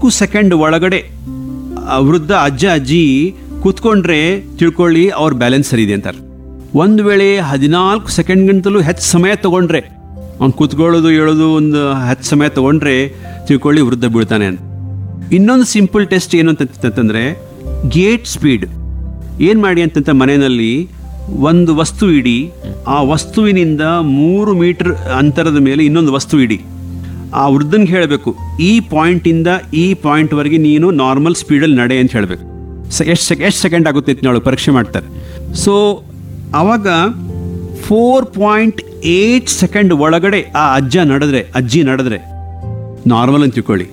ನಾಲ್ಕು ಸೆಕೆಂಡ್ ಒಳಗಡೆ ಆ ವೃದ್ಧ ಅಜ್ಜ ಅಜ್ಜಿ ಕೂತ್ಕೊಂಡ್ರೆ ತಿಳ್ಕೊಳ್ಳಿ ಅವ್ರ ಬ್ಯಾಲೆನ್ಸ್ ಸರಿ ಇದೆ ಅಂತಾರೆ ಒಂದು ವೇಳೆ ಹದಿನಾಲ್ಕು ಸೆಕೆಂಡ್ಗಿಂತಲೂ ಹೆಚ್ಚು ಸಮಯ ತಗೊಂಡ್ರೆ ಅವ್ನು ಕೂತ್ಕೊಳ್ಳೋದು ಹೇಳೋದು ಒಂದು ಹೆಚ್ಚು ಸಮಯ ತಗೊಂಡ್ರೆ ತಿಳ್ಕೊಳ್ಳಿ ವೃದ್ಧ ಬೀಳ್ತಾನೆ ಅಂತ ಇನ್ನೊಂದು ಸಿಂಪಲ್ ಟೆಸ್ಟ್ ಏನು ಅಂತಂತಂದ್ರೆ ಗೇಟ್ ಸ್ಪೀಡ್ ಏನು ಮಾಡಿ ಅಂತಂತ ಮನೆಯಲ್ಲಿ ಒಂದು ವಸ್ತು ಇಡಿ ಆ ವಸ್ತುವಿನಿಂದ ಮೂರು ಮೀಟರ್ ಅಂತರದ ಮೇಲೆ ಇನ್ನೊಂದು ವಸ್ತು ಇಡಿ ಆ ವೃದ್ಧನ್ಗೆ ಹೇಳಬೇಕು ಈ ಪಾಯಿಂಟಿಂದ ಈ ಪಾಯಿಂಟ್ವರೆಗೆ ನೀನು ನಾರ್ಮಲ್ ಸ್ಪೀಡಲ್ಲಿ ನಡೆ ಅಂತ ಹೇಳಬೇಕು ಎಷ್ಟು ಸೆಕ್ ಎಷ್ಟು ಸೆಕೆಂಡ್ ಆಗುತ್ತೆ ಅಂತ ಹೇಳಿ ಪರೀಕ್ಷೆ ಮಾಡ್ತಾರೆ ಸೊ ಆವಾಗ ಫೋರ್ ಪಾಯಿಂಟ್ ಏಯ್ಟ್ ಸೆಕೆಂಡ್ ಒಳಗಡೆ ಆ ಅಜ್ಜ ನಡೆದ್ರೆ ಅಜ್ಜಿ ನಡೆದ್ರೆ ನಾರ್ಮಲ್ ಅಂತ ತಿಳ್ಕೊಳ್ಳಿ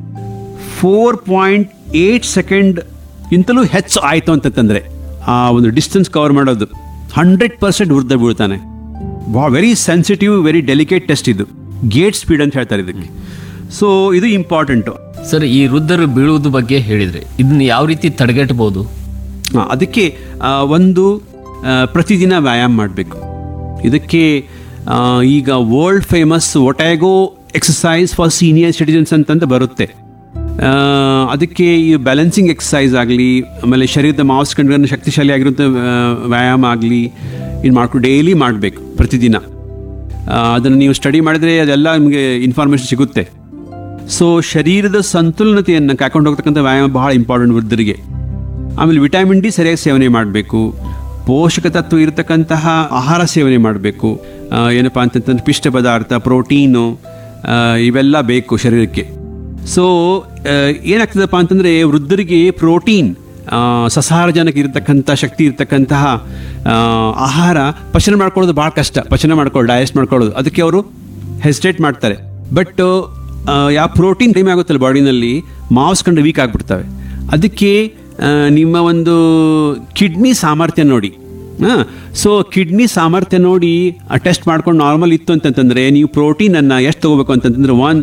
ಫೋರ್ ಪಾಯಿಂಟ್ ಏಯ್ಟ್ ಸೆಕೆಂಡ್ ಇಂತಲೂ ಹೆಚ್ಚು ಆಯಿತು ಅಂತಂತಂದರೆ ಆ ಒಂದು ಡಿಸ್ಟೆನ್ಸ್ ಕವರ್ ಮಾಡೋದು ಹಂಡ್ರೆಡ್ ಪರ್ಸೆಂಟ್ ವೃದ್ಧ ಬೀಳ್ತಾನೆ ಬಾ very sensitive very delicate test ಇದು ಗೇಟ್ ಸ್ಪೀಡ್ ಅಂತ ಹೇಳ್ತಾರೆ ಇದಕ್ಕೆ ಸೊ ಇದು ಇಂಪಾರ್ಟೆಂಟು ಸರ್ ಈ ವೃದ್ಧರು ಬೀಳುವುದು ಬಗ್ಗೆ ಹೇಳಿದ್ರೆ ಇದನ್ನ ಯಾವ ರೀತಿ ತಡೆಗಟ್ಟಬಹುದು ಆ, ಅದಕ್ಕೆ ಆ, ಒಂದು ಆ, ಪ್ರತಿದಿನ ವ್ಯಾಯಾಮ ಮಾಡಬೇಕು ಇದಕ್ಕೆ ಆ, ಈಗ world famous Otago exercise for senior citizens ಅಂತಂತ ಬರುತ್ತೆ ಆ, ಅದಕ್ಕೆ ಈ ಬ್ಯಾಲೆನ್ಸಿಂಗ್ ಎಕ್ಸಸೈಸ್ ಆಗಲಿ ಆಮೇಲೆ ಶರೀರದ ಮಾಂಸಖಂಡಗಳನ್ನು ಶಕ್ತಿಶಾಲಿ ಆಗಿರುವಂಥ ಆ, ವ್ಯಾಯಾಮ ಆಗಲಿ ಇದು ಮಾಡ್ಕೊಂಡು ಡೈಲಿ ಮಾಡಬೇಕು ಪ್ರತಿದಿನ ಅದನ್ನು ನೀವು ಸ್ಟಡಿ ಮಾಡಿದರೆ ಅದೆಲ್ಲ ನಿಮಗೆ ಇನ್ಫಾರ್ಮೇಷನ್ ಸಿಗುತ್ತೆ ಸೊ ಶರೀರದ ಸಂತುಲನತೆಯನ್ನು ಕಾಕೊಂಡು ಹೋಗ್ತಕ್ಕಂಥ ವ್ಯಾಯಾಮ ಬಹಳ ಇಂಪಾರ್ಟೆಂಟ್ ವೃದ್ಧರಿಗೆ ಆಮೇಲೆ ವಿಟಮಿನ್ ಡಿ ಸರಿಯಾಗಿ ಸೇವನೆ ಮಾಡಬೇಕು ಪೋಷಕ ತತ್ವ ಇರತಕ್ಕಂತಹ ಆಹಾರ ಸೇವನೆ ಮಾಡಬೇಕು ಏನಪ್ಪ ಅಂತಂತಂದ್ರೆ ಪಿಷ್ಟ ಪದಾರ್ಥ ಪ್ರೋಟೀನು ಆ, ಇವೆಲ್ಲ ಬೇಕು ಶರೀರಕ್ಕೆ ಸೊ ಏನಾಗ್ತದಪ್ಪ ಅಂತಂದರೆ ವೃದ್ಧರಿಗೆ ಪ್ರೋಟೀನ್ ಆ, ಸಸಾರಜನಕ ಇರತಕ್ಕಂಥ ಶಕ್ತಿ ಇರತಕ್ಕಂತಹ ಆ, ಆಹಾರ ಪಚನ ಮಾಡ್ಕೊಳ್ಳೋದು ಭಾಳ ಕಷ್ಟ ಪಚನ ಮಾಡ್ಕೊಳ್ಳೋದು ಡೈಜೆಸ್ಟ್ ಮಾಡ್ಕೊಳ್ಳೋದು ಅದಕ್ಕೆ ಅವರು ಹೆಸಿಟೇಟ್ ಮಾಡ್ತಾರೆ ಬಟ್ ಯಾವ ಪ್ರೋಟೀನ್ ಕಡಿಮೆ ಆಗುತ್ತಲ್ಲ ಬಾಡಿನಲ್ಲಿ ಮಾಂಸಖಂಡ ವೀಕ್ ಆಗಿಬಿಡ್ತವೆ ಅದಕ್ಕೆ ಆ, ನಿಮ್ಮ ಒಂದು ಕಿಡ್ನಿ ಸಾಮರ್ಥ್ಯ ನೋಡಿ ಹಾಂ ಸೊ ಕಿಡ್ನಿ ಸಾಮರ್ಥ್ಯ ನೋಡಿ ಟೆಸ್ಟ್ ಮಾಡ್ಕೊಂಡು ನಾರ್ಮಲ್ ಇತ್ತು ಅಂತಂತಂದರೆ ನೀವು ಪ್ರೋಟೀನನ್ನು ಎಷ್ಟು ತೊಗೋಬೇಕು ಅಂತಂತಂದ್ರೆ one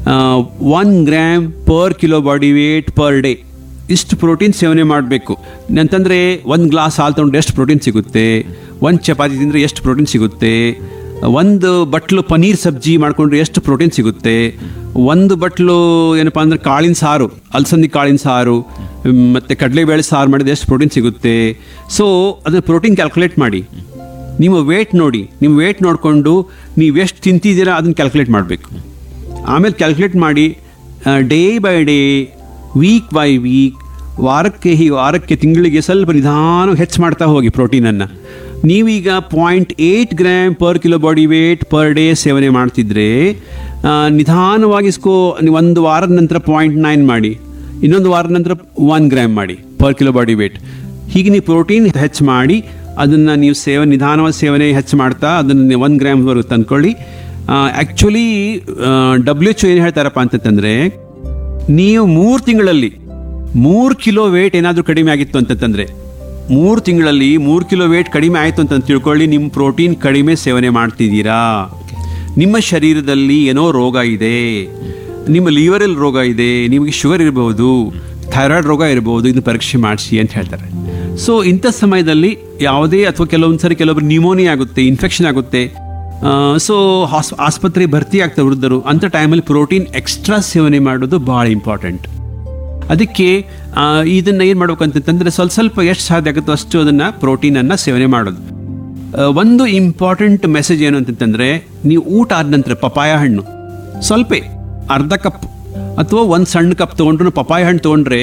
one gram per kilo body weight per day ಇಷ್ಟು ಪ್ರೋಟೀನ್ ಸೇವನೆ ಮಾಡಬೇಕು ಅಂತಂದರೆ ಒಂದು ಗ್ಲಾಸ್ ಹಾಲು ತೊಗೊಂಡ್ರೆ ಎಷ್ಟು ಪ್ರೋಟೀನ್ ಸಿಗುತ್ತೆ ಒಂದು ಚಪಾತಿ ತಿಂದರೆ ಎಷ್ಟು ಪ್ರೋಟೀನ್ ಸಿಗುತ್ತೆ ಒಂದು ಬಟ್ಲು ಪನೀರ್ ಸಬ್ಜಿ ಮಾಡ್ಕೊಂಡ್ರೆ ಎಷ್ಟು ಪ್ರೋಟೀನ್ ಸಿಗುತ್ತೆ ಒಂದು ಬಟ್ಲು ಏನಪ್ಪ ಅಂದ್ರೆ ಕಾಳಿನ ಸಾರು ಅಲಸಂದಿ ಕಾಳಿನ ಸಾರು ಮ್, ಮತ್ತೆ ಕಡಲೆಬೇಳೆ ಸಾರು ಮಾಡಿದ್ರೆ ಎಷ್ಟು ಪ್ರೋಟೀನ್ ಸಿಗುತ್ತೆ ಸೊ ಅದನ್ನು ಪ್ರೋಟೀನ್ ಕ್ಯಾಲ್ಕುಲೇಟ್ ಮಾಡಿ ನಿಮ್ಮ ವೇಟ್ ನೋಡಿ ನಿಮ್ಮ ವೇಟ್ ನೋಡಿಕೊಂಡು ನೀವು ಎಷ್ಟು ತಿಂತಿದ್ದೀರಾ ಅದನ್ನು ಕ್ಯಾಲ್ಕುಲೇಟ್ ಮಾಡಬೇಕು ಆಮೇಲೆ ಕ್ಯಾಲ್ಕುಲೇಟ್ ಮಾಡಿ day by day week by week ವಾರಕ್ಕೆ ಹೀಗೆ ವಾರಕ್ಕೆ ತಿಂಗಳಿಗೆ ಸ್ವಲ್ಪ ನಿಧಾನ ಹೆಚ್ಚು ಮಾಡ್ತಾ ಹೋಗಿ ಪ್ರೋಟೀನನ್ನು ನೀವೀಗ point eight gram per kilo body weight per day ಸೇವನೆ ಮಾಡ್ತಿದ್ರೆ ಆ, ನಿಧಾನವಾಗಿ ಸ್ಕೋ ನೀವು ಒಂದು ವಾರದ ನಂತರ ಪಾಯಿಂಟ್ ನೈನ್ ಮಾಡಿ ಇನ್ನೊಂದು ವಾರದ ನಂತರ ಒನ್ ಗ್ರಾಮ್ ಮಾಡಿ ಪರ್ ಕಿಲೋ ಬಾಡಿ ವೇಟ್ ಹೀಗೆ ನೀವು ಪ್ರೋಟೀನ್ ಹೆಚ್ಚು ಮಾಡಿ ಅದನ್ನು ನೀವು ಸೇವನೆ ನಿಧಾನವಾದ ಸೇವನೆ ಹೆಚ್ಚು ಮಾಡ್ತಾ ಅದನ್ನು ಒನ್ ಗ್ರಾಮ್ವರೆಗೂ ತಂದ್ಕೊಳ್ಳಿ ಆ್ಯಕ್ಚುಲಿ ಡಬ್ಲ್ಯೂ ಎಚ್ ಏನು ಹೇಳ್ತಾರಪ್ಪ ಅಂತಂತಂದರೆ ನೀವು ಮೂರು ತಿಂಗಳಲ್ಲಿ ಮೂರು ಕಿಲೋ ವೇಟ್ ಏನಾದರೂ ಕಡಿಮೆ ಆಗಿತ್ತು ಅಂತಂತಂದರೆ ಮೂರು ತಿಂಗಳಲ್ಲಿ ಮೂರು ಕಿಲೋ ವೇಟ್ ಕಡಿಮೆ ಆಯಿತು ಅಂತ ತಿಳ್ಕೊಳ್ಳಿ ನಿಮ್ಮ ಪ್ರೋಟೀನ್ ಕಡಿಮೆ ಸೇವನೆ ಮಾಡ್ತಿದ್ದೀರಾ ನಿಮ್ಮ ಶರೀರದಲ್ಲಿ ಏನೋ ರೋಗ ಇದೆ ನಿಮ್ಮ ಲಿವರಲ್ಲಿ ರೋಗ ಇದೆ ನಿಮಗೆ ಶುಗರ್ ಇರಬಹುದು ಥೈರಾಯ್ಡ್ ರೋಗ ಇರಬಹುದು ಇದನ್ನು ಪರೀಕ್ಷೆ ಮಾಡಿಸಿ ಅಂತ ಹೇಳ್ತಾರೆ ಸೊ ಇಂಥ ಸಮಯದಲ್ಲಿ ಯಾವುದೇ ಅಥವಾ ಕೆಲವೊಂದು ಸರಿ ಕೆಲವೊಬ್ರು ನ್ಯೂಮೋನಿಯಾ ಆಗುತ್ತೆ ಇನ್ಫೆಕ್ಷನ್ ಆಗುತ್ತೆ ಸೊ ಹಾಸ್ ಆಸ್ಪತ್ರೆ ಭರ್ತಿ ಆಗ್ತಾರೆ ವೃದ್ಧರು ಅಂಥ ಟೈಮಲ್ಲಿ ಪ್ರೋಟೀನ್ ಎಕ್ಸ್ಟ್ರಾ ಸೇವನೆ ಮಾಡೋದು ಭಾಳ ಇಂಪಾರ್ಟೆಂಟ್ ಅದಕ್ಕೆ ಆ, ಇದನ್ನ ಏನು ಮಾಡ್ಬೇಕು ಅಂತಂತಂದ್ರೆ ಸ್ವಲ್ಪ ಸ್ವಲ್ಪ ಎಷ್ಟು ಸಾಧ್ಯ ಆಗುತ್ತೋ ಅಷ್ಟು ಅದನ್ನು ಪ್ರೋಟೀನನ್ನು ಸೇವನೆ ಮಾಡೋದು ಆ, ಒಂದು ಇಂಪಾರ್ಟೆಂಟ್ ಮೆಸೇಜ್ ಏನು ಅಂತಂತಂದರೆ ನೀವು ಊಟ ಆದ ನಂತರ ಪಪಾಯ ಹಣ್ಣು ಸ್ವಲ್ಪ ಅರ್ಧ ಕಪ್ ಅಥವಾ ಒಂದು ಸಣ್ಣ ಕಪ್ ತೊಗೊಂಡ್ರು ಪಪಾಯ ಹಣ್ಣು ತೊಗೊಂಡ್ರೆ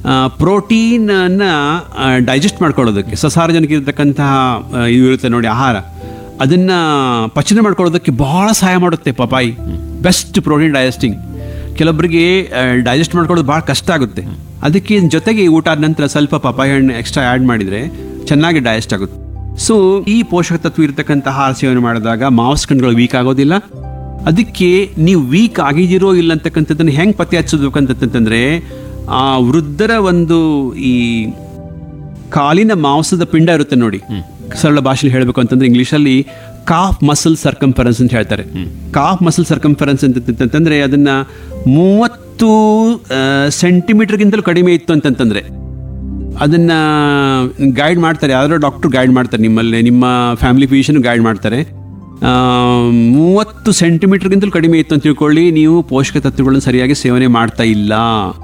ಪ್ರೋಟೀನನ್ನು ಡೈಜೆಸ್ಟ್ ಮಾಡ್ಕೊಳ್ಳೋದಕ್ಕೆ ಸಸಾರಜನಕ ಇರತಕ್ಕಂತಹ ಆ, ಇದು ಇರುತ್ತೆ ನೋಡಿ ಆಹಾರ ಅದನ್ನು ಪಚನ ಮಾಡ್ಕೊಳ್ಳೋದಕ್ಕೆ ಬಹಳ ಸಹಾಯ ಮಾಡುತ್ತೆ ಪಪಾಯಿ ಬೆಸ್ಟ್ ಪ್ರೋಟೀನ್ ಡೈಜೆಸ್ಟಿಂಗ್ ಕೆಲವೊಬ್ಬರಿಗೆ ಡೈಜೆಸ್ಟ್ ಮಾಡ್ಕೊಳ್ಳೋದು ಭಾಳ ಕಷ್ಟ ಆಗುತ್ತೆ ಅದಕ್ಕೆ ಜೊತೆಗೆ ಊಟ ಆದ ನಂತರ ಸ್ವಲ್ಪ ಪಪಾಯ ಹಣ್ಣು ಎಕ್ಸ್ಟ್ರಾ ಆ್ಯಡ್ ಮಾಡಿದರೆ ಚೆನ್ನಾಗಿ ಡೈಜೆಸ್ಟ್ ಆಗುತ್ತೆ ಸೊ ಈ ಪೋಷಕ ತತ್ವ ಇರತಕ್ಕಂಥ ಆಹಾರ ಸೇವನೆ ಮಾಡಿದಾಗ ಮಾಂಸಖಂಡಗಳು ವೀಕ್ ಆಗೋದಿಲ್ಲ ಅದಕ್ಕೆ ನೀವು ವೀಕ್ ಆಗಿದ್ದೀರೋ ಇಲ್ಲ ಅಂತಕ್ಕಂಥದ್ದನ್ನು ಹೆಂಗೆ ಪತ್ತೆ ಹಚ್ಚಬೇಕು ಅಂತಂತಂದ್ರೆ ಆ ವೃದ್ಧರ ಒಂದು ಈ ಕಾಲಿನ ಮಾಂಸದ ಪಿಂಡ ಇರುತ್ತೆ ನೋಡಿ ಸರಳ ಭಾಷೆಯಲ್ಲಿ ಹೇಳಬೇಕು ಅಂತಂದ್ರೆ ಇಂಗ್ಲಿಷಲ್ಲಿ ಕಾಫ್ ಮಸಲ್ ಸರ್ಕಂಫರೆನ್ಸ್ ಅಂತ ಹೇಳ್ತಾರೆ ಕಾಫ್ ಮಸಲ್ ಸರ್ಕಂಫರೆನ್ಸ್ ಅಂತಂತಂದ್ರೆ ಅದನ್ನ ಮೂವತ್ತು ಸೆಂಟಿಮೀಟರ್ಗಿಂತಲೂ ಕಡಿಮೆ ಇತ್ತು ಅಂತಂತಂದ್ರೆ ಅದನ್ನ ಗೈಡ್ ಮಾಡ್ತಾರೆ ಯಾರೋ ಡಾಕ್ಟರ್ ಗೈಡ್ ಮಾಡ್ತಾರೆ ನಿಮ್ಮಲ್ಲಿ ನಿಮ್ಮ ಫ್ಯಾಮಿಲಿ ಫಿಸಿಷಿಯನ್ ಗೈಡ್ ಮಾಡ್ತಾರೆ ಆ, ಮೂವತ್ತು ಸೆಂಟಿಮೀಟರ್ಗಿಂತಲೂ ಕಡಿಮೆ ಇತ್ತು ಅಂತ ತಿಳ್ಕೊಳ್ಳಿ ನೀವು ಪೋಷಕ ತತ್ವಗಳನ್ನು ಸರಿಯಾಗಿ ಸೇವನೆ ಮಾಡ್ತಾ ಇಲ್ಲ